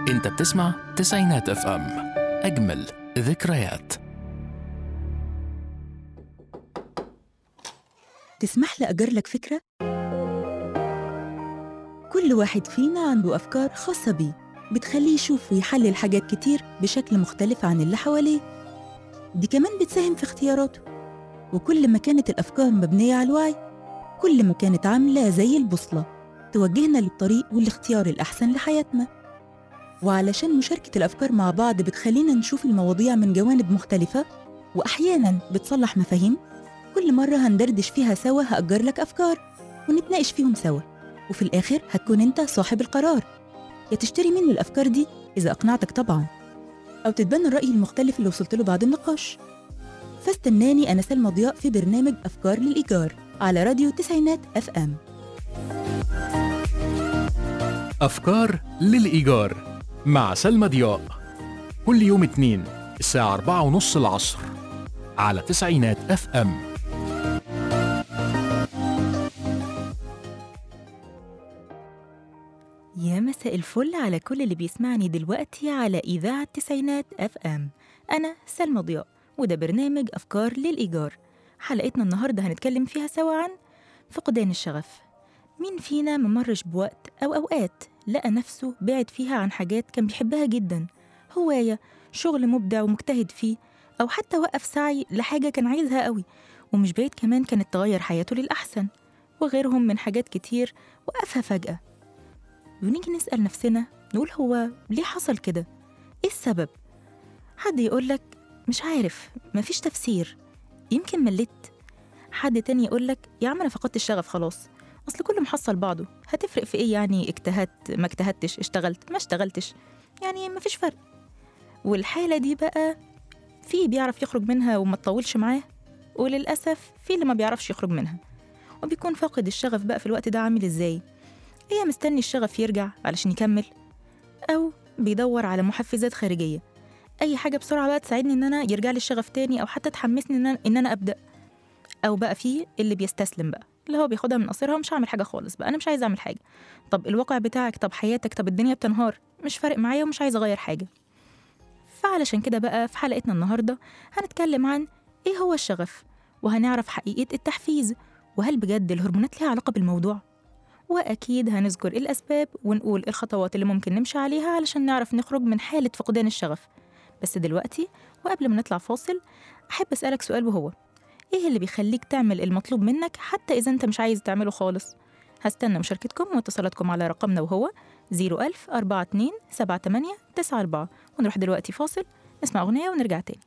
انت بتسمع تسعينات اف ام اجمل ذكريات تسمح لي أجر لك فكرة؟ كل واحد فينا عنده أفكار خاصة بيه بتخليه يشوف ويحلل حاجات كتير بشكل مختلف عن اللي حواليه دي كمان بتساهم في اختياراته وكل ما كانت الأفكار مبنية على الوعي كل ما كانت عاملة زي البوصلة توجهنا للطريق والاختيار الأحسن لحياتنا وعلشان مشاركة الأفكار مع بعض بتخلينا نشوف المواضيع من جوانب مختلفة وأحياناً بتصلح مفاهيم كل مرة هندردش فيها سوا هأجر لك أفكار ونتناقش فيهم سوا وفي الآخر هتكون أنت صاحب القرار يا تشتري مني الأفكار دي إذا أقنعتك طبعا أو تتبنى الرأي المختلف اللي وصلت له بعد النقاش فاستناني أنا سلمى ضياء في برنامج أفكار للإيجار على راديو تسعينات أف أم أفكار للإيجار مع سلمى ضياء كل يوم اثنين الساعة أربعة ونص العصر على تسعينات اف ام يا مساء الفل على كل اللي بيسمعني دلوقتي على إذاعة تسعينات أف أم أنا سلمى ضياء وده برنامج أفكار للإيجار حلقتنا النهاردة هنتكلم فيها سوا عن فقدان الشغف مين فينا ممرش بوقت أو أوقات لقى نفسه بعد فيها عن حاجات كان بيحبها جدا هواية شغل مبدع ومجتهد فيه أو حتى وقف سعي لحاجة كان عايزها قوي ومش بعيد كمان كانت تغير حياته للأحسن وغيرهم من حاجات كتير وقفها فجأة ونيجي نسأل نفسنا نقول هو ليه حصل كده؟ إيه السبب؟ حد يقولك مش عارف مفيش تفسير يمكن مليت حد تاني يقولك يا عم أنا فقدت الشغف خلاص أصل كله محصل بعضه هتفرق في إيه يعني اجتهدت ما اجتهدتش اشتغلت ما اشتغلتش يعني مفيش فرق والحالة دي بقى في بيعرف يخرج منها وما تطولش معاه وللأسف في اللي ما بيعرفش يخرج منها وبيكون فاقد الشغف بقى في الوقت ده عامل ازاي هي مستني الشغف يرجع علشان يكمل أو بيدور على محفزات خارجية أي حاجة بسرعة بقى تساعدني إن أنا يرجع لي الشغف تاني أو حتى تحمسني إن أنا, إن أنا أبدأ أو بقى في اللي بيستسلم بقى اللي هو بياخدها من قصيرها ومش هعمل حاجة خالص بقى أنا مش عايز أعمل حاجة طب الواقع بتاعك طب حياتك طب الدنيا بتنهار مش فارق معايا ومش عايز أغير حاجة فعلشان كده بقى في حلقتنا النهاردة هنتكلم عن إيه هو الشغف وهنعرف حقيقة التحفيز وهل بجد الهرمونات ليها علاقة بالموضوع وأكيد هنذكر الأسباب ونقول الخطوات اللي ممكن نمشي عليها علشان نعرف نخرج من حالة فقدان الشغف بس دلوقتي وقبل ما نطلع فاصل أحب أسألك سؤال وهو إيه اللي بيخليك تعمل المطلوب منك حتى إذا أنت مش عايز تعمله خالص هستنى مشاركتكم واتصالاتكم على رقمنا وهو 01000 42 78 94 ونروح دلوقتي فاصل نسمع أغنية ونرجع تاني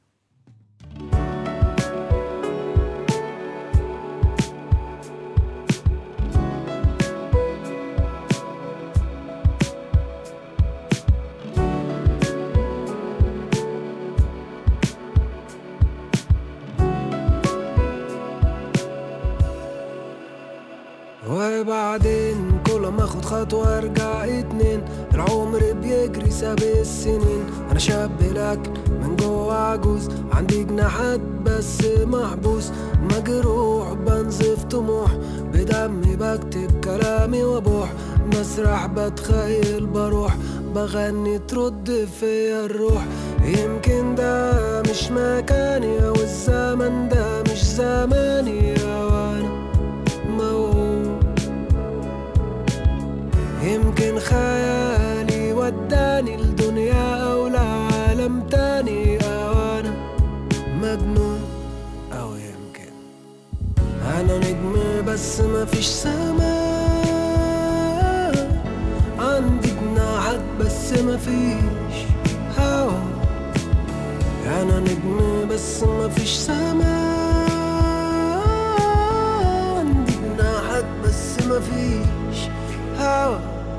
وبعدين كل ما اخد خطوة ارجع اتنين العمر بيجري ساب السنين انا شاب لكن من جوه عجوز عندي جناحات بس محبوس مجروح بنزف طموح بدمي بكتب كلامي وابوح بسرح بتخيل بروح بغني ترد فيا الروح يمكن ده مش مكاني او الزمن ده مش زماني وانا موهوب يمكن خيالي وداني لدنيا أو لعالم تاني أو أنا مجنون أو يمكن أنا نجم بس مفيش سماء عندي جناحات بس مفيش هوا أنا نجم بس مفيش سماء عندي جناحات بس مفيش هوا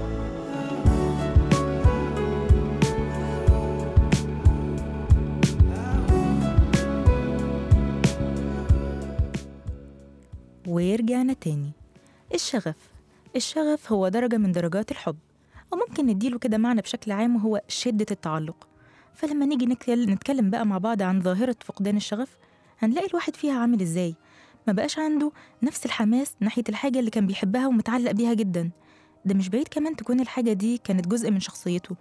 ورجعنا تاني الشغف الشغف هو درجة من درجات الحب أو ممكن نديله كده معنى بشكل عام وهو شدة التعلق فلما نيجي نتكلم, نتكلم بقى مع بعض عن ظاهرة فقدان الشغف هنلاقي الواحد فيها عامل ازاي ما بقاش عنده نفس الحماس ناحية الحاجة اللي كان بيحبها ومتعلق بيها جدا ده مش بعيد كمان تكون الحاجة دي كانت جزء من شخصيته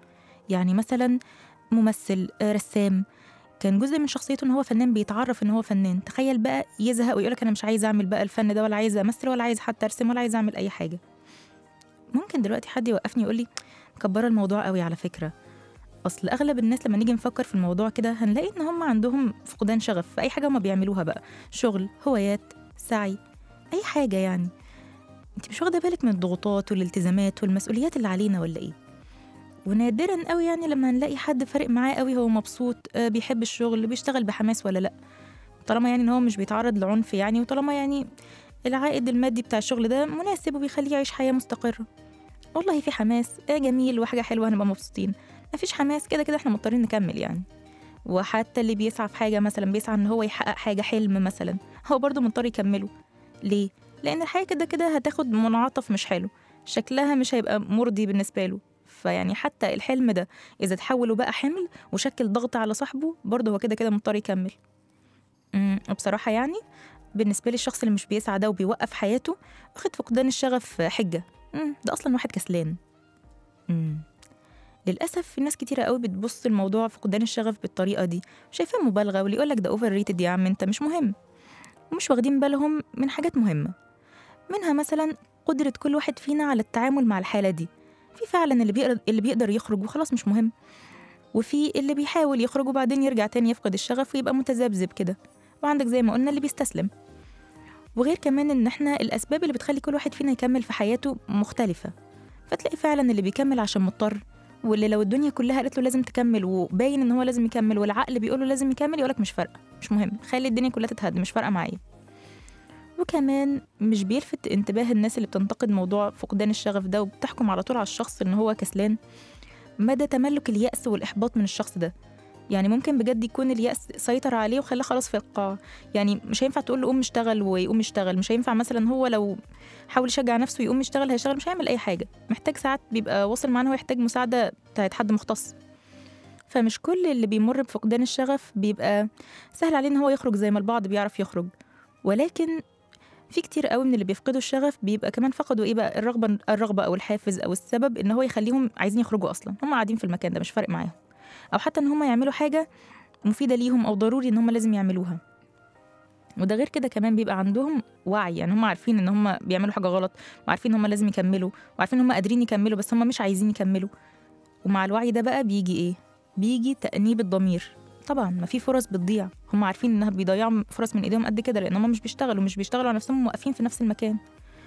يعني مثلا ممثل آه، رسام كان جزء من شخصيته ان هو فنان بيتعرف ان هو فنان تخيل بقى يزهق ويقولك انا مش عايز اعمل بقى الفن ده ولا عايز امثل ولا عايز حتى ارسم ولا عايز اعمل اي حاجه ممكن دلوقتي حد يوقفني يقول لي مكبره الموضوع قوي على فكره اصل اغلب الناس لما نيجي نفكر في الموضوع كده هنلاقي ان هم عندهم فقدان شغف في اي حاجه هم بيعملوها بقى شغل هوايات سعي اي حاجه يعني انت مش واخده بالك من الضغوطات والالتزامات والمسؤوليات اللي علينا ولا ايه ونادرا قوي يعني لما نلاقي حد فارق معاه قوي هو مبسوط آه، بيحب الشغل بيشتغل بحماس ولا لا طالما يعني ان هو مش بيتعرض لعنف يعني وطالما يعني العائد المادي بتاع الشغل ده مناسب وبيخليه يعيش حياه مستقره والله في حماس آه جميل وحاجه حلوه هنبقى مبسوطين مفيش حماس كده كده احنا مضطرين نكمل يعني وحتى اللي بيسعى في حاجه مثلا بيسعى ان هو يحقق حاجه حلم مثلا هو برضه مضطر يكمله ليه لان الحياه كده كده هتاخد منعطف مش حلو شكلها مش هيبقى مرضي بالنسبه له فيعني حتى الحلم ده اذا تحول وبقى حمل وشكل ضغط على صاحبه برضه هو كده كده مضطر يكمل أمم، وبصراحه يعني بالنسبه لي الشخص اللي مش بيسعى ده وبيوقف حياته واخد فقدان الشغف حجه أمم، ده اصلا واحد كسلان أمم. للاسف في ناس كتيره قوي بتبص الموضوع فقدان الشغف بالطريقه دي شايفاه مبالغه واللي يقولك ده اوفر ريتد يا عم انت مش مهم ومش واخدين بالهم من حاجات مهمه منها مثلا قدره كل واحد فينا على التعامل مع الحاله دي في فعلا اللي بيقدر اللي بيقدر يخرج وخلاص مش مهم وفي اللي بيحاول يخرج وبعدين يرجع تاني يفقد الشغف ويبقى متذبذب كده وعندك زي ما قلنا اللي بيستسلم وغير كمان ان احنا الاسباب اللي بتخلي كل واحد فينا يكمل في حياته مختلفه فتلاقي فعلا اللي بيكمل عشان مضطر واللي لو الدنيا كلها قالت له لازم تكمل وباين ان هو لازم يكمل والعقل بيقول له لازم يكمل يقولك مش فارقه مش مهم خلي الدنيا كلها تتهد مش فارقه معايا وكمان مش بيلفت انتباه الناس اللي بتنتقد موضوع فقدان الشغف ده وبتحكم على طول على الشخص ان هو كسلان مدى تملك اليأس والإحباط من الشخص ده يعني ممكن بجد يكون اليأس سيطر عليه وخلاه خلاص في القاع يعني مش هينفع تقول له قوم اشتغل ويقوم يشتغل مش هينفع مثلا هو لو حاول يشجع نفسه يقوم يشتغل هيشتغل مش هيعمل أي حاجة محتاج ساعات بيبقى واصل معاه إن هو يحتاج مساعدة بتاعت حد مختص فمش كل اللي بيمر بفقدان الشغف بيبقى سهل عليه ان هو يخرج زي ما البعض بيعرف يخرج ولكن في كتير قوي من اللي بيفقدوا الشغف بيبقى كمان فقدوا ايه بقى الرغبه الرغبه او الحافز او السبب ان هو يخليهم عايزين يخرجوا اصلا هم قاعدين في المكان ده مش فارق معاهم او حتى ان هم يعملوا حاجه مفيده ليهم او ضروري ان هم لازم يعملوها وده غير كده كمان بيبقى عندهم وعي يعني هم عارفين ان هم بيعملوا حاجه غلط وعارفين ان هم لازم يكملوا وعارفين ان هم قادرين يكملوا بس هم مش عايزين يكملوا ومع الوعي ده بقى بيجي ايه بيجي تأنيب الضمير طبعا ما في فرص بتضيع هم عارفين انها بيضيعوا فرص من ايديهم قد كده لان هم مش بيشتغلوا مش بيشتغلوا على نفسهم واقفين في نفس المكان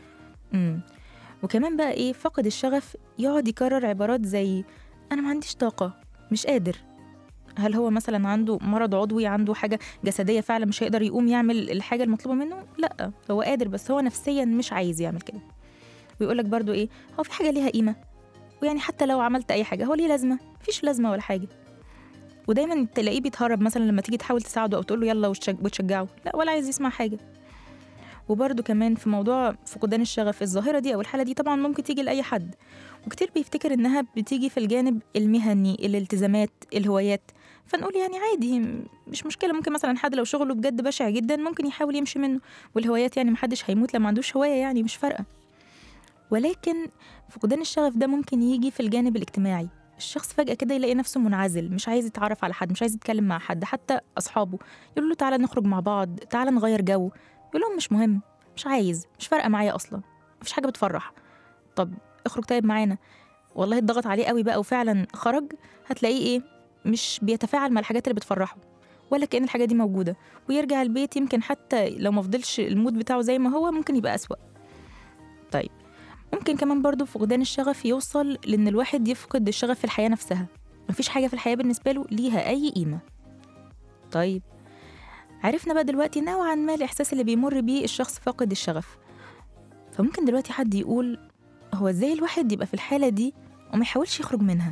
امم وكمان بقى ايه فقد الشغف يقعد يكرر عبارات زي انا ما عنديش طاقه مش قادر هل هو مثلا عنده مرض عضوي عنده حاجه جسديه فعلا مش هيقدر يقوم يعمل الحاجه المطلوبه منه لا هو قادر بس هو نفسيا مش عايز يعمل كده ويقولك برضو ايه هو في حاجه ليها قيمه ويعني حتى لو عملت اي حاجه هو ليه لازمه مفيش لازمه ولا حاجه ودايما تلاقيه بيتهرب مثلا لما تيجي تحاول تساعده او تقول له يلا وتشج- وتشجعه لا ولا عايز يسمع حاجه وبرده كمان في موضوع فقدان الشغف الظاهره دي او الحاله دي طبعا ممكن تيجي لاي حد وكتير بيفتكر انها بتيجي في الجانب المهني الالتزامات الهوايات فنقول يعني عادي م- مش مشكله ممكن مثلا حد لو شغله بجد بشع جدا ممكن يحاول يمشي منه والهوايات يعني محدش هيموت لما عندوش هوايه يعني مش فارقه ولكن فقدان الشغف ده ممكن يجي في الجانب الاجتماعي الشخص فجأة كده يلاقي نفسه منعزل مش عايز يتعرف على حد مش عايز يتكلم مع حد حتى أصحابه يقولوا له تعالى نخرج مع بعض تعالى نغير جو يقول لهم مش مهم مش عايز مش فارقة معايا أصلا مفيش حاجة بتفرح طب اخرج طيب معانا والله اتضغط عليه قوي بقى وفعلا خرج هتلاقيه ايه مش بيتفاعل مع الحاجات اللي بتفرحه ولا كأن الحاجة دي موجودة ويرجع البيت يمكن حتى لو ما فضلش المود بتاعه زي ما هو ممكن يبقى أسوأ طيب ممكن كمان برضو فقدان الشغف يوصل لأن الواحد يفقد الشغف في الحياة نفسها مفيش حاجة في الحياة بالنسبة له ليها أي قيمة طيب عرفنا بقى دلوقتي نوعا ما الإحساس اللي بيمر بيه الشخص فاقد الشغف فممكن دلوقتي حد يقول هو ازاي الواحد يبقى في الحالة دي وما يحاولش يخرج منها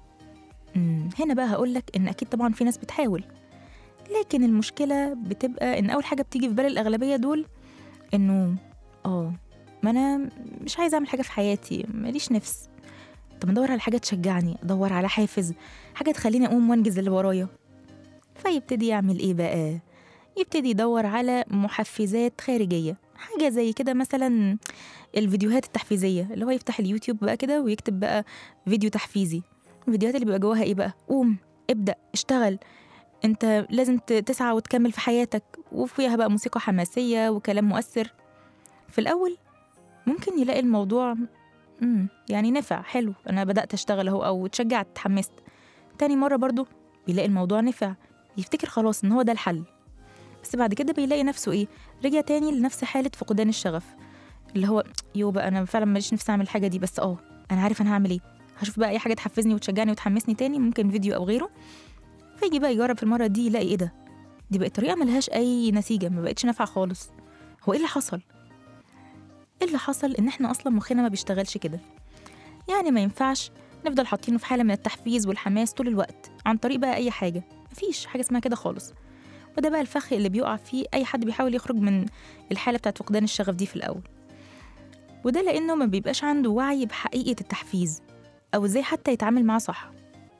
مم، هنا بقى هقولك إن أكيد طبعا في ناس بتحاول لكن المشكلة بتبقى إن أول حاجة بتيجي في بال الأغلبية دول إنه آه ما أنا مش عايزة أعمل حاجة في حياتي ماليش نفس طب أدور على حاجة تشجعني أدور على حافز حاجة تخليني أقوم وأنجز اللي ورايا فيبتدي يعمل إيه بقى يبتدي يدور على محفزات خارجية حاجة زي كده مثلا الفيديوهات التحفيزية اللي هو يفتح اليوتيوب بقى كده ويكتب بقى فيديو تحفيزي الفيديوهات اللي بيبقى جواها ايه بقى قوم ابدا اشتغل انت لازم ت- تسعى وتكمل في حياتك وفيها بقى موسيقى حماسيه وكلام مؤثر في الاول ممكن يلاقي الموضوع امم يعني نفع حلو انا بدات اشتغل اهو او اتشجعت اتحمست تاني مره برضو بيلاقي الموضوع نفع يفتكر خلاص ان هو ده الحل بس بعد كده بيلاقي نفسه ايه رجع تاني لنفس حاله فقدان الشغف اللي هو يو بقى انا فعلا ماليش نفسي اعمل الحاجه دي بس اه انا عارف انا هعمل ايه هشوف بقى اي حاجه تحفزني وتشجعني وتحمسني تاني ممكن فيديو او غيره فيجي بقى يجرب في المره دي يلاقي ايه ده دي بقت طريقه ملهاش اي نتيجه ما بقتش نافعه خالص هو ايه اللي حصل ايه اللي حصل ان احنا اصلا مخنا ما بيشتغلش كده يعني ما ينفعش نفضل حاطينه في حاله من التحفيز والحماس طول الوقت عن طريق بقى اي حاجه مفيش حاجه اسمها كده خالص وده بقى الفخ اللي بيقع فيه اي حد بيحاول يخرج من الحاله بتاعت فقدان الشغف دي في الاول وده لانه ما بيبقاش عنده وعي بحقيقه التحفيز او ازاي حتى يتعامل معاه صح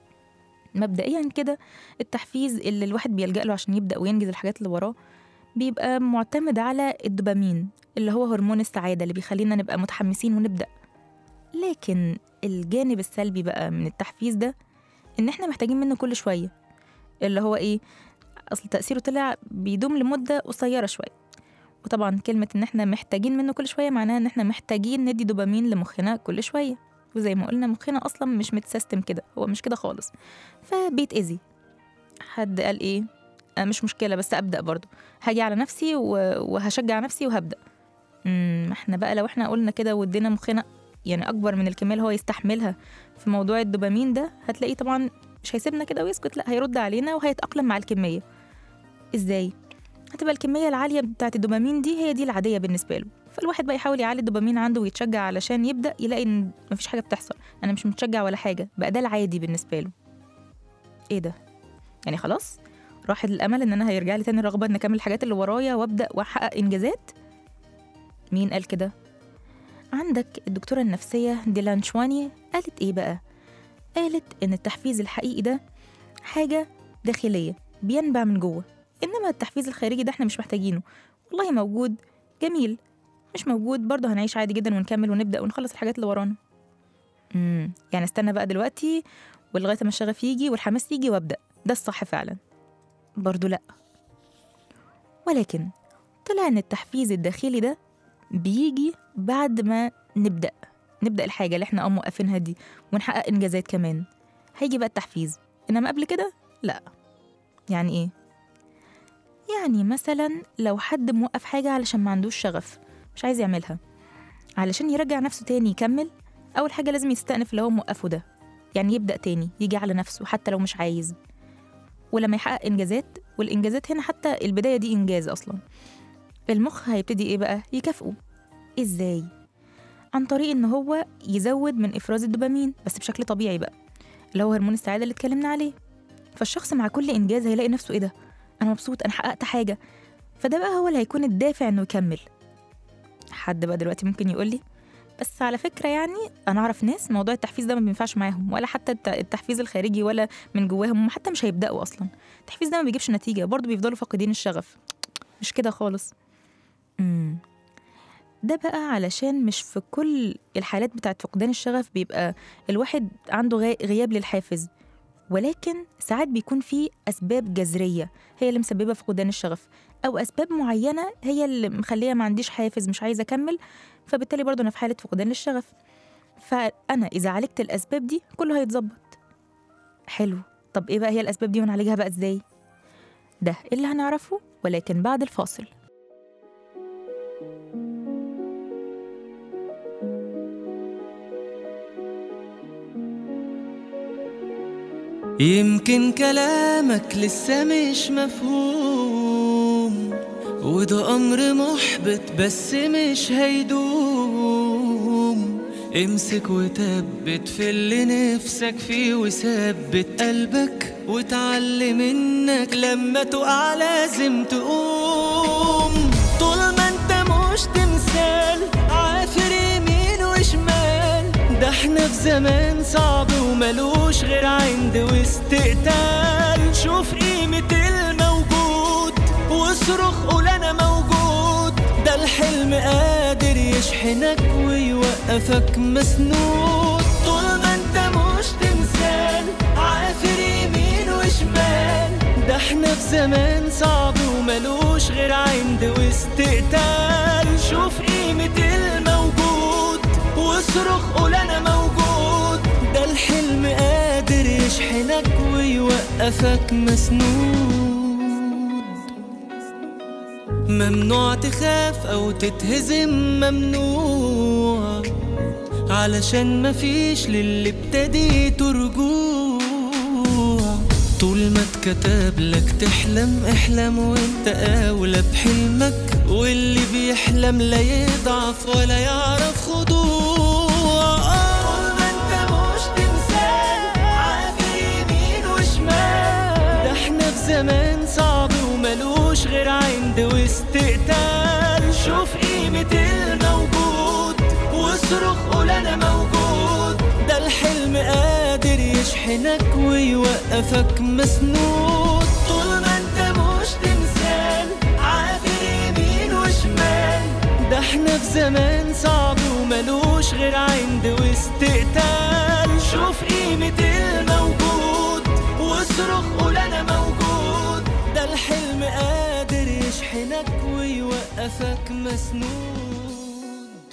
مبدئيا كده التحفيز اللي الواحد بيلجأ له عشان يبدأ وينجز الحاجات اللي وراه بيبقى معتمد على الدوبامين اللي هو هرمون السعادة اللي بيخلينا نبقى متحمسين ونبدأ لكن الجانب السلبي بقى من التحفيز ده إن إحنا محتاجين منه كل شوية اللي هو إيه أصل تأثيره طلع بيدوم لمدة قصيرة شوية وطبعا كلمة إن إحنا محتاجين منه كل شوية معناها إن إحنا محتاجين ندي دوبامين لمخنا كل شوية وزي ما قلنا مخنا أصلا مش متسيستم كده هو مش كده خالص فبيتأذي حد قال إيه أنا مش مشكلة بس أبدأ برضو هاجي على نفسي و- وهشجع نفسي وهبدأ امم احنا بقى لو احنا قلنا كده وادينا مخنا يعني أكبر من الكمية اللي هو يستحملها في موضوع الدوبامين ده هتلاقيه طبعا مش هيسيبنا كده ويسكت لا هيرد علينا وهيتأقلم مع الكمية ازاي؟ هتبقى الكمية العالية بتاعت الدوبامين دي هي دي العادية بالنسبة له فالواحد بقى يحاول يعلي الدوبامين عنده ويتشجع علشان يبدأ يلاقي إن مفيش حاجة بتحصل أنا مش متشجع ولا حاجة بقى ده العادي بالنسبة له إيه ده؟ يعني خلاص راحت الأمل إن أنا هيرجع لي تاني الرغبة إن أكمل الحاجات اللي ورايا وأبدأ وأحقق إنجازات مين قال كده؟ عندك الدكتورة النفسية ديلان شواني قالت إيه بقى؟ قالت إن التحفيز الحقيقي ده حاجة داخلية بينبع من جوه إنما التحفيز الخارجي ده إحنا مش محتاجينه والله موجود جميل مش موجود برضه هنعيش عادي جدا ونكمل ونبدأ ونخلص الحاجات اللي ورانا امم يعني استنى بقى دلوقتي ولغاية ما الشغف يجي والحماس يجي وابدأ ده الصح فعلا برضه لأ ولكن طلع إن التحفيز الداخلي ده بيجي بعد ما نبدأ نبدأ الحاجة اللي احنا اه موقفينها دي ونحقق إنجازات كمان هيجي بقى التحفيز إنما قبل كده لأ يعني إيه؟ يعني مثلا لو حد موقف حاجة علشان ما عندوش شغف مش عايز يعملها علشان يرجع نفسه تاني يكمل أول حاجة لازم يستأنف اللي هو موقفه ده يعني يبدأ تاني يجي على نفسه حتى لو مش عايز ولما يحقق إنجازات والإنجازات هنا حتى البداية دي إنجاز أصلا المخ هيبتدي إيه بقى يكافئه إزاي؟ عن طريق إن هو يزود من إفراز الدوبامين بس بشكل طبيعي بقى اللي هو هرمون السعادة اللي اتكلمنا عليه فالشخص مع كل إنجاز هيلاقي نفسه إيه ده؟ أنا مبسوط أنا حققت حاجة فده بقى هو اللي هيكون الدافع إنه يكمل حد بقى دلوقتي ممكن يقول لي بس على فكرة يعني أنا أعرف ناس موضوع التحفيز ده ما بينفعش معاهم ولا حتى الت- التحفيز الخارجي ولا من جواهم هم حتى مش هيبدأوا أصلا التحفيز ده ما بيجيبش نتيجة برضه بيفضلوا فاقدين الشغف مش كده خالص امم ده بقى علشان مش في كل الحالات بتاعت فقدان الشغف بيبقى الواحد عنده غي- غياب للحافز ولكن ساعات بيكون في أسباب جذرية هي اللي مسببة فقدان الشغف أو أسباب معينة هي اللي مخلية ما عنديش حافز مش عايزة أكمل فبالتالي برضه أنا في حالة فقدان للشغف فأنا إذا عالجت الأسباب دي كله هيتظبط حلو طب إيه بقى هي الأسباب دي ونعالجها بقى إزاي؟ ده اللي هنعرفه ولكن بعد الفاصل يمكن كلامك لسه مش مفهوم وده أمر محبط بس مش هيدوم امسك وثبت في اللي نفسك فيه وثبت قلبك وتعلم انك لما تقع لازم تقوم طول ما انت مش تمثال عافر يمين وشمال ده احنا في زمان صعب وملوش غير عند واستقتال شوف قيمة الموجود واصرخ قول انا موجود ده الحلم قادر يشحنك ويوقفك مسنود طول ما انت مش تمثال زمان صعب وملوش غير عند واستقتال شوف قيمة الموجود واصرخ قول انا موجود ده الحلم قادر يشحنك ويوقفك مسنود ممنوع تخاف او تتهزم ممنوع علشان مفيش للي ابتديته رجوع طول ما اتكتب لك تحلم احلم وانت اولى بحلمك واللي بيحلم لا يضعف ولا يعرف خضوع طول ما انت مش تمثال عافر يمين وشمال ده احنا في زمان صعب وملوش غير عند واستقتال شوف قيمة الموجود واصرخ قول انا موجود ده الحلم قادر يشحنك ويوقفك مسنود طول ما انت مش تمثال عافر يمين وشمال ده احنا في زمان صعب وملوش غير عند واستقتال شوف قيمة الموجود واصرخ قول انا موجود ده الحلم قادر يشحنك ويوقفك مسنود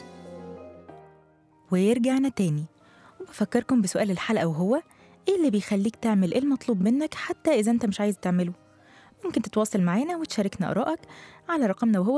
ورجعنا تاني وبفكركم بسؤال الحلقة وهو إيه اللي بيخليك تعمل إيه المطلوب منك حتى إذا أنت مش عايز تعمله ممكن تتواصل معانا وتشاركنا آرائك على رقمنا وهو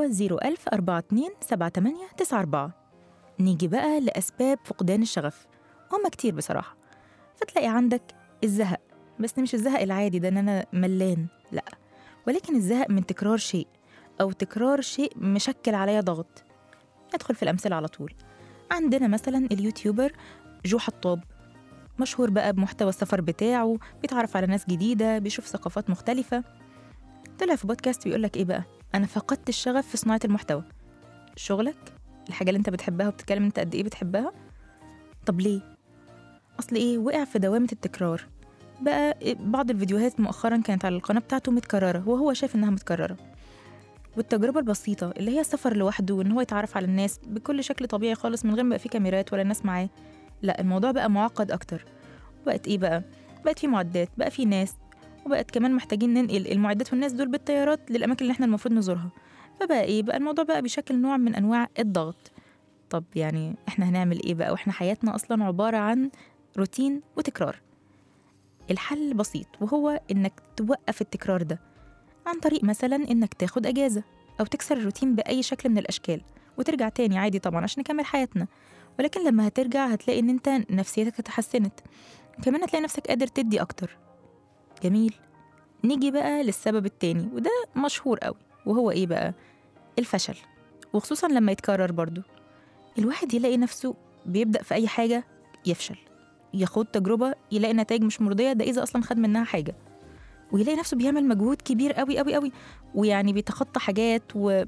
01042 نيجي بقى لأسباب فقدان الشغف هما كتير بصراحة فتلاقي عندك الزهق بس مش الزهق العادي ده إن أنا ملان لأ ولكن الزهق من تكرار شيء أو تكرار شيء مشكل عليا ضغط ندخل في الأمثلة على طول عندنا مثلا اليوتيوبر جو حطاب مشهور بقى بمحتوى السفر بتاعه بيتعرف على ناس جديدة بيشوف ثقافات مختلفة طلع في بودكاست بيقول لك إيه بقى أنا فقدت الشغف في صناعة المحتوى شغلك الحاجة اللي أنت بتحبها وبتتكلم أنت قد إيه بتحبها طب ليه أصل إيه وقع في دوامة التكرار بقى بعض الفيديوهات مؤخرا كانت على القناة بتاعته متكررة وهو شايف إنها متكررة والتجربة البسيطة اللي هي السفر لوحده وإن هو يتعرف على الناس بكل شكل طبيعي خالص من غير ما يبقى فيه كاميرات ولا ناس معاه لا الموضوع بقى معقد أكتر بقت إيه بقى؟ بقت في معدات بقى في ناس وبقت كمان محتاجين ننقل المعدات والناس دول بالطيارات للأماكن اللي إحنا المفروض نزورها فبقى إيه بقى الموضوع بقى بيشكل نوع من أنواع الضغط طب يعني إحنا هنعمل إيه بقى وإحنا حياتنا أصلا عبارة عن روتين وتكرار الحل بسيط وهو إنك توقف التكرار ده عن طريق مثلا إنك تاخد أجازة أو تكسر الروتين بأي شكل من الأشكال وترجع تاني عادي طبعا عشان نكمل حياتنا ولكن لما هترجع هتلاقي إن أنت نفسيتك اتحسنت كمان هتلاقي نفسك قادر تدي أكتر جميل نيجي بقى للسبب التاني وده مشهور قوي وهو إيه بقى الفشل وخصوصا لما يتكرر برضو الواحد يلاقي نفسه بيبدأ في أي حاجة يفشل ياخد تجربة يلاقي نتائج مش مرضية ده إذا أصلا خد منها حاجة ويلاقي نفسه بيعمل مجهود كبير قوي قوي قوي ويعني بيتخطى حاجات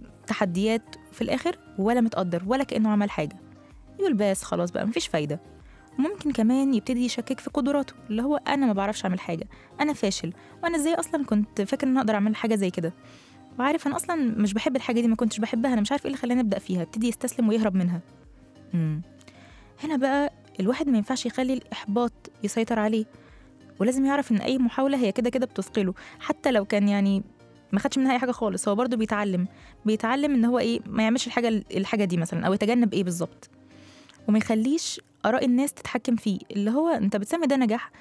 وتحديات في الآخر ولا متقدر ولا كأنه عمل حاجة يقول بس خلاص بقى مفيش فايدة وممكن كمان يبتدي يشكك في قدراته اللي هو أنا ما بعرفش أعمل حاجة أنا فاشل وأنا إزاي أصلا كنت فاكر إن أقدر أعمل حاجة زي كده وعارف أنا أصلا مش بحب الحاجة دي ما كنتش بحبها أنا مش عارف إيه اللي خلاني أبدأ فيها ابتدي يستسلم ويهرب منها مم. هنا بقى الواحد ما ينفعش يخلي الإحباط يسيطر عليه ولازم يعرف ان اي محاوله هي كده كده بتثقله حتى لو كان يعني ما خدش منها اي حاجه خالص هو برضه بيتعلم بيتعلم ان هو ايه ما يعملش الحاجه الحاجه دي مثلا او يتجنب ايه بالظبط وما يخليش اراء الناس تتحكم فيه اللي هو انت بتسمي ده نجاح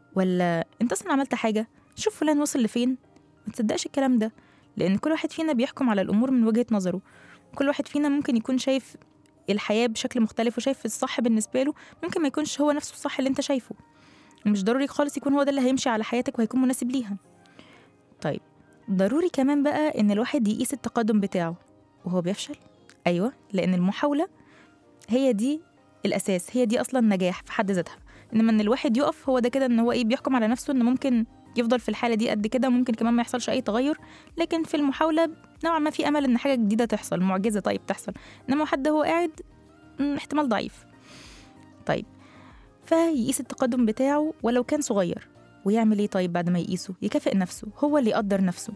ولا انت اصلا عملت حاجه شوف فلان وصل لفين ما تصدقش الكلام ده لان كل واحد فينا بيحكم على الامور من وجهه نظره كل واحد فينا ممكن يكون شايف الحياه بشكل مختلف وشايف الصح بالنسبه له ممكن ما يكونش هو نفسه الصح اللي انت شايفه مش ضروري خالص يكون هو ده اللي هيمشي على حياتك وهيكون مناسب ليها طيب ضروري كمان بقى ان الواحد يقيس التقدم بتاعه وهو بيفشل ايوه لان المحاوله هي دي الاساس هي دي اصلا نجاح في حد ذاتها انما ان الواحد يقف هو ده كده ان هو ايه بيحكم على نفسه ان ممكن يفضل في الحاله دي قد كده ممكن كمان ما يحصلش اي تغير لكن في المحاوله نوعا ما في امل ان حاجه جديده تحصل معجزه طيب تحصل انما حد هو قاعد احتمال ضعيف طيب فيقيس التقدم بتاعه ولو كان صغير ويعمل ايه طيب بعد ما يقيسه يكافئ نفسه هو اللي يقدر نفسه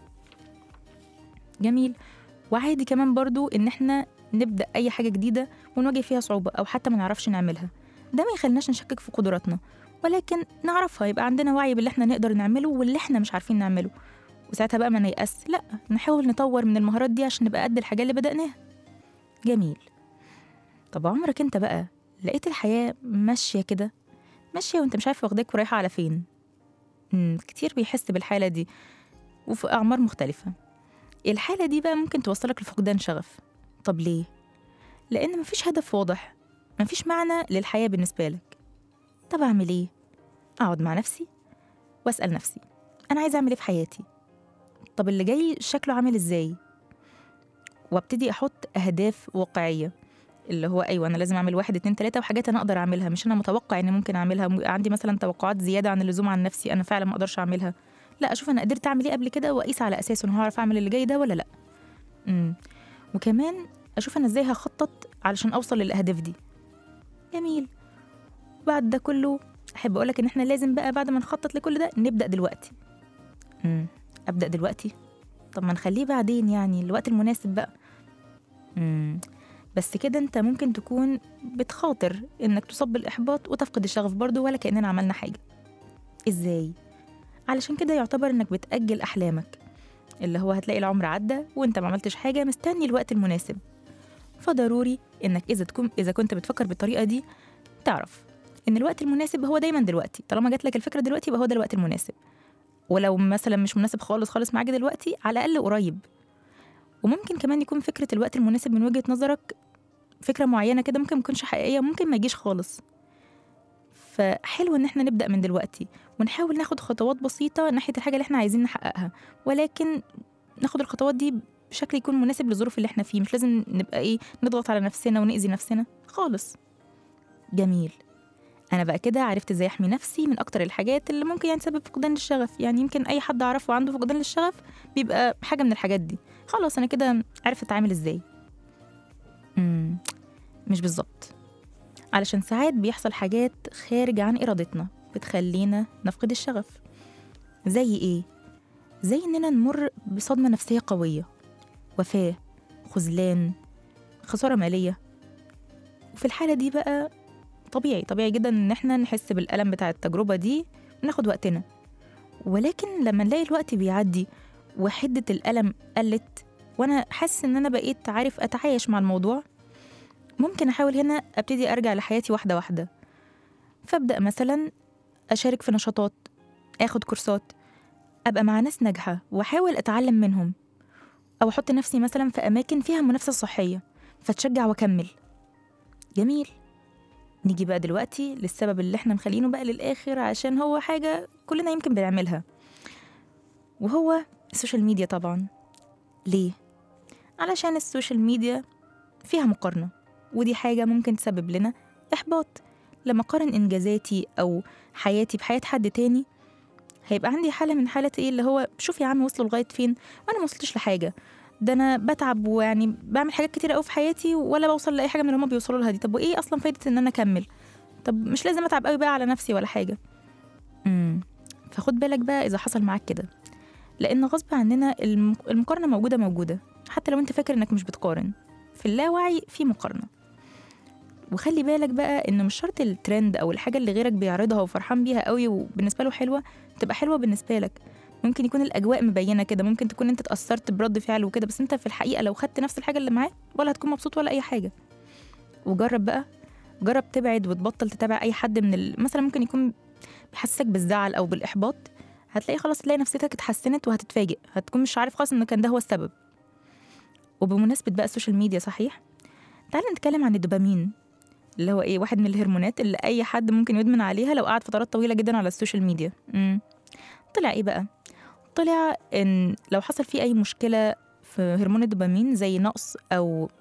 جميل وعادي كمان برضو ان احنا نبدا اي حاجه جديده ونواجه فيها صعوبه او حتى ما نعرفش نعملها ده ما يخليناش نشكك في قدراتنا ولكن نعرفها يبقى عندنا وعي باللي احنا نقدر نعمله واللي احنا مش عارفين نعمله وساعتها بقى ما نيأس لا نحاول نطور من المهارات دي عشان نبقى قد الحاجة اللي بدأناها جميل طب عمرك انت بقى لقيت الحياة ماشية كده ماشية وانت مش عارف واخداك ورايحة على فين مم. كتير بيحس بالحالة دي وفي أعمار مختلفة الحالة دي بقى ممكن توصلك لفقدان شغف طب ليه؟ لأن مفيش هدف واضح مفيش معنى للحياة بالنسبة لك طب أعمل إيه؟ أقعد مع نفسي وأسأل نفسي أنا عايزة أعمل إيه في حياتي؟ طب اللي جاي شكله عامل إزاي؟ وابتدي أحط أهداف واقعية اللي هو أيوة أنا لازم أعمل واحد اتنين تلاتة وحاجات أنا أقدر أعملها مش أنا متوقع إني ممكن أعملها م- عندي مثلا توقعات زيادة عن اللزوم عن نفسي أنا فعلا ما أقدرش أعملها لا أشوف أنا قدرت أعمل إيه قبل كده وأقيس على أساسه أنا هعرف أعمل اللي جاي ده ولا لأ امم وكمان أشوف أنا إزاي هخطط علشان أوصل للأهداف دي جميل بعد ده كله أحب أقولك إن إحنا لازم بقى بعد ما نخطط لكل ده نبدأ دلوقتي امم أبدأ دلوقتي طب ما نخليه بعدين يعني الوقت المناسب بقى امم بس كده انت ممكن تكون بتخاطر انك تصاب بالاحباط وتفقد الشغف برضه ولا كاننا عملنا حاجه ازاي علشان كده يعتبر انك بتاجل احلامك اللي هو هتلاقي العمر عدى وانت ما عملتش حاجه مستني الوقت المناسب فضروري انك اذا تكون اذا كنت بتفكر بالطريقه دي تعرف ان الوقت المناسب هو دايما دلوقتي طالما جات لك الفكره دلوقتي يبقى هو ده الوقت المناسب ولو مثلا مش مناسب خالص خالص معاك دلوقتي على الاقل قريب وممكن كمان يكون فكره الوقت المناسب من وجهه نظرك فكره معينه كده ممكن ما تكونش حقيقيه ممكن ما يجيش خالص فحلو ان احنا نبدا من دلوقتي ونحاول ناخد خطوات بسيطه ناحيه الحاجه اللي احنا عايزين نحققها ولكن ناخد الخطوات دي بشكل يكون مناسب للظروف اللي احنا فيه مش لازم نبقى ايه نضغط على نفسنا ونأذي نفسنا خالص جميل انا بقى كده عرفت ازاي احمي نفسي من اكتر الحاجات اللي ممكن يعني تسبب فقدان للشغف يعني يمكن اي حد اعرفه عنده فقدان للشغف بيبقى حاجه من الحاجات دي خلاص انا كده عرفت اتعامل ازاي امم مش بالظبط علشان ساعات بيحصل حاجات خارج عن إرادتنا بتخلينا نفقد الشغف زي إيه؟ زي إننا نمر بصدمة نفسية قوية وفاة خذلان خسارة مالية وفي الحالة دي بقى طبيعي طبيعي جدا إن إحنا نحس بالألم بتاع التجربة دي وناخد وقتنا ولكن لما نلاقي الوقت بيعدي وحدة الألم قلت وأنا حاسس إن أنا بقيت عارف أتعايش مع الموضوع ممكن أحاول هنا أبتدي أرجع لحياتي واحدة واحدة فأبدأ مثلا أشارك في نشاطات آخد كورسات أبقى مع ناس ناجحة وأحاول أتعلم منهم أو أحط نفسي مثلا في أماكن فيها منافسة صحية فتشجع وأكمل جميل نيجي بقى دلوقتي للسبب اللي احنا مخلينه بقى للآخر عشان هو حاجة كلنا يمكن بنعملها وهو السوشيال ميديا طبعا ليه؟ علشان السوشيال ميديا فيها مقارنة ودي حاجة ممكن تسبب لنا إحباط لما أقارن إنجازاتي أو حياتي بحياة حد تاني هيبقى عندي حالة من حالة إيه اللي هو شوف يا عم وصلوا لغاية فين وأنا ما وصلتش لحاجة ده أنا بتعب ويعني بعمل حاجات كتير أوي في حياتي ولا بوصل لأي حاجة من اللي هما بيوصلوا لها دي طب وإيه أصلا فايدة إن أنا أكمل طب مش لازم أتعب أوي بقى على نفسي ولا حاجة امم فخد بالك بقى إذا حصل معاك كده لأن غصب عننا الم- المقارنة موجودة موجودة حتى لو أنت فاكر إنك مش بتقارن في اللاوعي في مقارنة وخلي بالك بقى ان مش شرط الترند او الحاجه اللي غيرك بيعرضها وفرحان بيها قوي وبالنسبه له حلوه تبقى حلوه بالنسبه لك ممكن يكون الاجواء مبينه كده ممكن تكون انت اتاثرت برد فعل وكده بس انت في الحقيقه لو خدت نفس الحاجه اللي معاه ولا هتكون مبسوط ولا اي حاجه وجرب بقى جرب تبعد وتبطل تتابع اي حد من ال... مثلا ممكن يكون بيحسسك بالزعل او بالاحباط هتلاقي خلاص تلاقي نفسيتك اتحسنت وهتتفاجئ هتكون مش عارف خالص ان كان ده هو السبب وبمناسبه بقى السوشيال ميديا صحيح تعال نتكلم عن الدوبامين اللي هو ايه واحد من الهرمونات اللي اي حد ممكن يدمن عليها لو قعد فترات طويله جدا على السوشيال ميديا امم طلع ايه بقى طلع ان لو حصل فيه اي مشكله في هرمون الدوبامين زي نقص او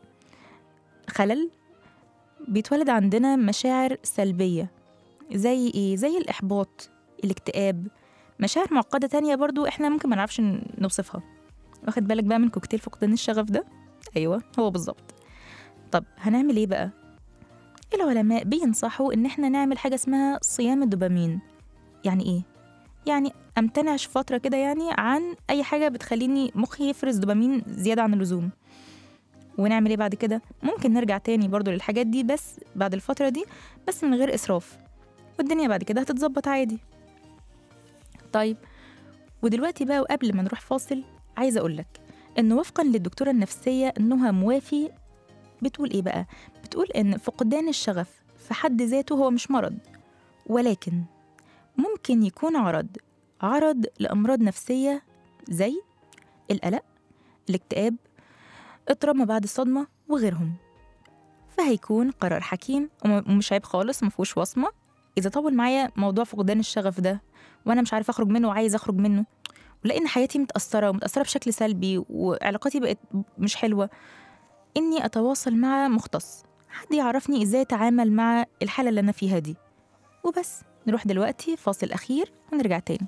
خلل بيتولد عندنا مشاعر سلبيه زي ايه زي الاحباط الاكتئاب مشاعر معقده تانية برضو احنا ممكن ما نعرفش نوصفها واخد بالك بقى من كوكتيل فقدان الشغف ده ايوه هو بالظبط طب هنعمل ايه بقى العلماء بينصحوا ان احنا نعمل حاجه اسمها صيام الدوبامين يعني ايه يعني امتنعش فتره كده يعني عن اي حاجه بتخليني مخي يفرز دوبامين زياده عن اللزوم ونعمل ايه بعد كده ممكن نرجع تاني برضو للحاجات دي بس بعد الفتره دي بس من غير اسراف والدنيا بعد كده هتتظبط عادي طيب ودلوقتي بقى وقبل ما نروح فاصل عايزة أقولك إن وفقا للدكتورة النفسية نهى موافي بتقول إيه بقى؟ بتقول إن فقدان الشغف في حد ذاته هو مش مرض ولكن ممكن يكون عرض عرض لأمراض نفسية زي القلق الاكتئاب اضطراب ما بعد الصدمة وغيرهم فهيكون قرار حكيم وم- ومش عيب خالص مفهوش وصمة إذا طول معايا موضوع فقدان الشغف ده وأنا مش عارفة أخرج منه وعايز أخرج منه ولأن حياتي متأثرة ومتأثرة بشكل سلبي وعلاقاتي بقت مش حلوة إني أتواصل مع مختص حد يعرفني إزاي أتعامل مع الحالة اللي أنا فيها دي وبس نروح دلوقتي فاصل أخير ونرجع تاني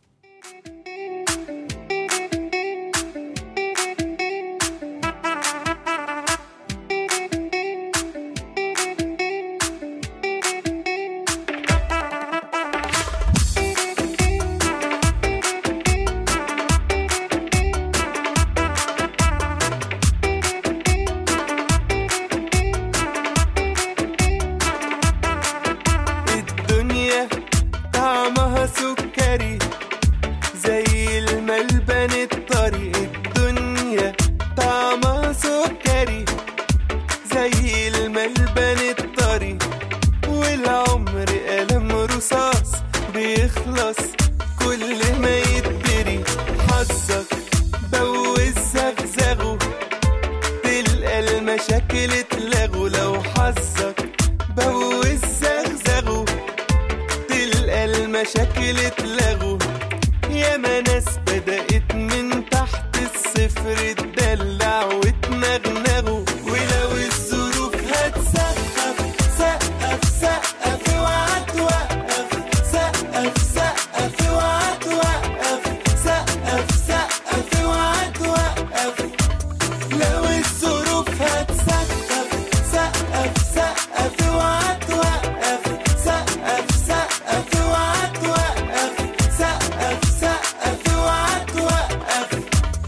الدنيا طعمها سكري زي الملبن الطري الدنيا طعمها سكري زي الملبن الطري والعمر قلم رصاص بيخلص كل ما يتدري حظك بوز زغزغه تلقى المشاكل اتلغوا لو حظك بوز زغزغه تلقى المشاكل اتلغوا ياما ناس بدأت من تحت الصفر تدلع وتنغنغوا ولو الظروف هتسقف سقف سقف اوعى توقف سقف سقف اوعى توقف سقف سقف اوعى توقف لو الظروف هتسقف سقف سقف اوعى توقف سقف سقف اوعى توقف سقف سقف اوعى توقف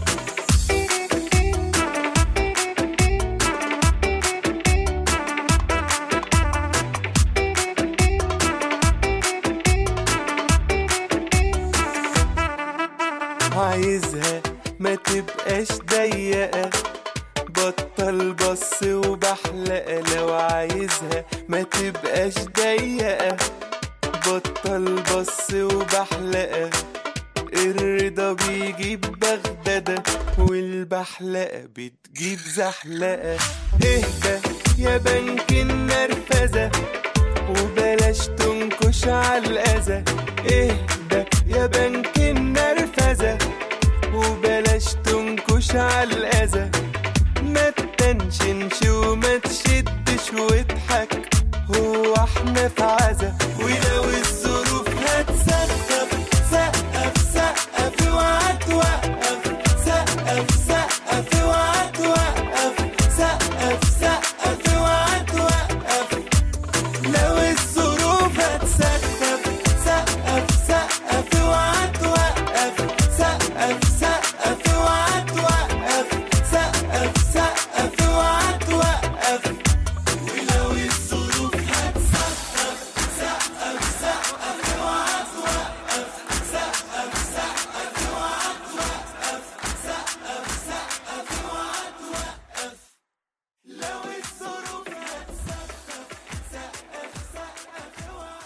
عايزها ما تبقاش ضيقة بطل بص وبحلقة لو عايزها ما تبقاش ضيقة بطل بص وبحلقة الرضا بيجيب بغدادة والبحلقة بتجيب زحلقة اهدى يا بنك النرفزة وبلاش تنكش على الأذى اهدى يا بنك النرفزة وبلاش تنكش على الأذى ما تتنشنش وما تشدش واضحك هو احنا في عزا ولو الظروف هتسقف سقف سقف اوعى توقف سقف سقف اوعى توقف سقف سقف اوعى توقف لو الظروف هتسقف سقف سقف اوعى توقف سقف سقف اوعى توقف سقف سقف اوعى توقف ولو الظروف هتسقف سقف سقف اوعى توقف سقف سقف اوعى توقف سقف سقف اوعى توقف لو الظروف هتسقف سقف سقف اوعى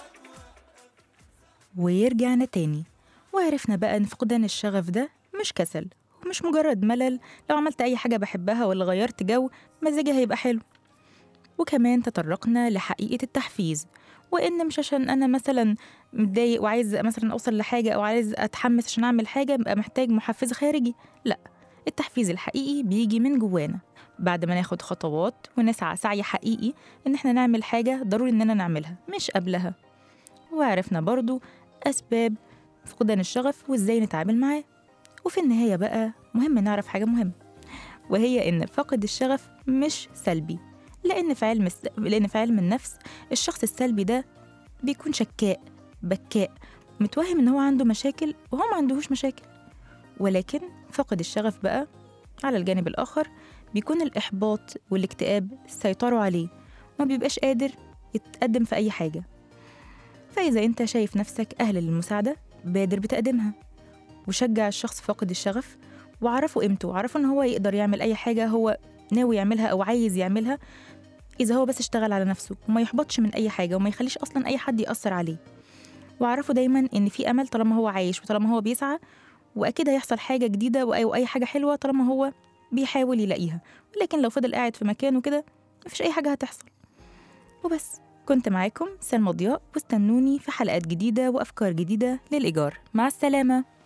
ورجعنا تاني وعرفنا بقى إن فقدان الشغف ده مش كسل ومش مجرد ملل لو عملت أي حاجة بحبها ولا غيرت جو مزاجي هيبقى حلو وكمان تطرقنا لحقيقة التحفيز وإن مش عشان أنا مثلا متضايق وعايز مثلا أوصل لحاجة أو عايز أتحمس عشان أعمل حاجة بقى محتاج محفز خارجي لأ التحفيز الحقيقي بيجي من جوانا بعد ما ناخد خطوات ونسعى سعي حقيقي إن إحنا نعمل حاجة ضروري إننا نعملها مش قبلها وعرفنا برضو أسباب فقدان الشغف وإزاي نتعامل معاه وفي النهاية بقى مهم نعرف حاجة مهمة وهي إن فقد الشغف مش سلبي لأن في علم الس... لأن في علم النفس الشخص السلبي ده بيكون شكاء بكاء متوهم إن هو عنده مشاكل وهو ما عندهوش مشاكل ولكن فقد الشغف بقى على الجانب الآخر بيكون الإحباط والاكتئاب سيطروا عليه وما بيبقاش قادر يتقدم في أي حاجة فإذا أنت شايف نفسك أهل للمساعدة بادر بتقديمها وشجع الشخص فاقد الشغف وعرفوا قيمته وعرفوا إن هو يقدر يعمل أي حاجة هو ناوي يعملها أو عايز يعملها إذا هو بس اشتغل على نفسه وما يحبطش من أي حاجة وما يخليش أصلا أي حد يأثر عليه وعرفوا دايما إن في أمل طالما هو عايش وطالما هو بيسعى وأكيد هيحصل حاجة جديدة وأي وأي حاجة حلوة طالما هو بيحاول يلاقيها ولكن لو فضل قاعد في مكانه كده مفيش أي حاجة هتحصل وبس كنت معاكم سلمى ضياء واستنوني في حلقات جديدة وأفكار جديدة للإيجار مع السلامة